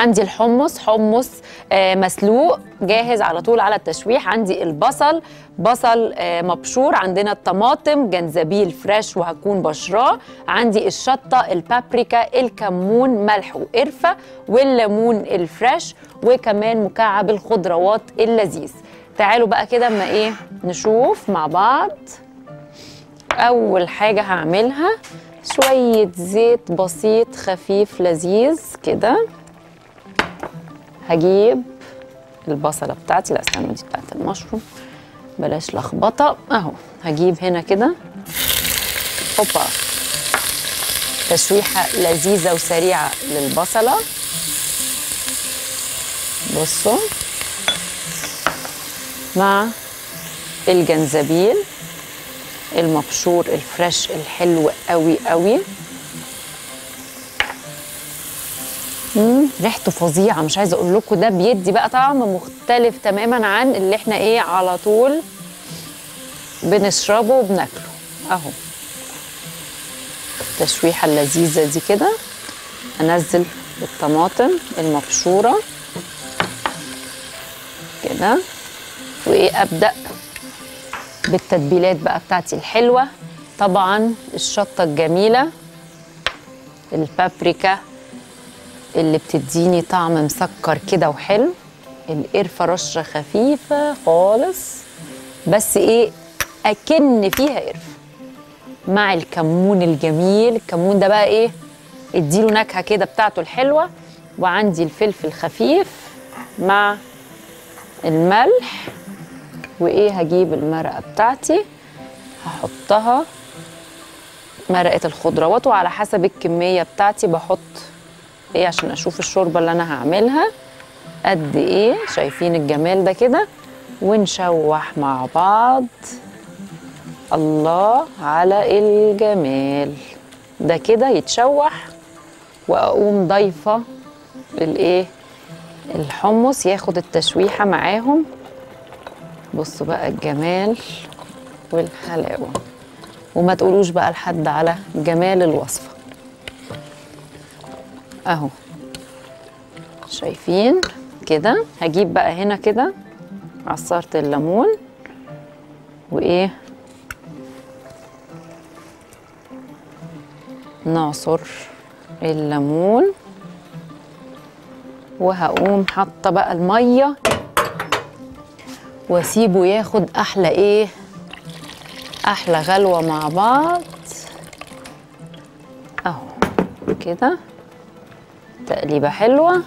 عندي الحمص حمص آه، مسلوق جاهز على طول على التشويح عندي البصل بصل آه، مبشور عندنا الطماطم جنزبيل فريش وهكون بشراه عندي الشطه البابريكا الكمون ملح وقرفه والليمون الفريش وكمان مكعب الخضروات اللذيذ تعالوا بقى كده اما ايه نشوف مع بعض اول حاجه هعملها شويه زيت بسيط خفيف لذيذ كده هجيب البصله بتاعتي لا استنى دي بتاعت المشروم بلاش لخبطه اهو هجيب هنا كده هوبا تشويحه لذيذه وسريعه للبصله بصوا مع الجنزبيل المبشور الفريش الحلو قوي قوي مم، ريحته فظيعه مش عايزه اقول لكم ده بيدي بقى طعم مختلف تماما عن اللي احنا ايه على طول بنشربه وبناكله اهو التشويحه اللذيذه دي كده انزل الطماطم المبشوره كده وايه ابدا بالتتبيلات بقى بتاعتي الحلوه طبعا الشطه الجميله البابريكا اللي بتديني طعم مسكر كده وحلو القرفه رشه خفيفه خالص بس ايه اكن فيها قرفه مع الكمون الجميل الكمون ده بقى ايه اديله نكهه كده بتاعته الحلوه وعندي الفلفل خفيف مع الملح وايه هجيب المرقه بتاعتي هحطها مرقه الخضروات وعلى حسب الكميه بتاعتي بحط ايه عشان اشوف الشوربه اللي انا هعملها قد ايه شايفين الجمال ده كده ونشوح مع بعض الله على الجمال ده كده يتشوح واقوم ضايفه الايه الحمص ياخد التشويحه معاهم بصوا بقى الجمال والحلاوه وما تقولوش بقى لحد على جمال الوصفه اهو شايفين كده هجيب بقى هنا كده عصارة الليمون وايه نعصر الليمون وهقوم حاطه بقى الميه واسيبه ياخد احلى ايه احلى غلوه مع بعض اهو كده تقليبه حلوه